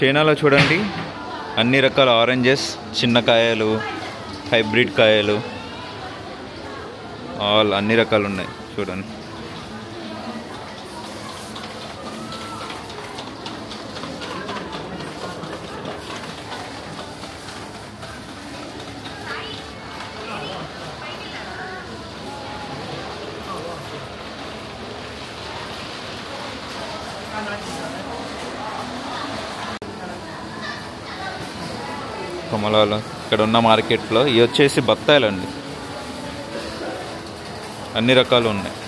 చైనాలో చూడండి అన్ని రకాల ఆరెంజెస్ చిన్న కాయలు హైబ్రిడ్ కాయలు ఆల్ అన్ని రకాలు ఉన్నాయి చూడండి కమలాలు ఇక్కడ ఉన్న మార్కెట్లో ఇవి వచ్చేసి బత్తాయిలండి అన్ని రకాలు ఉన్నాయి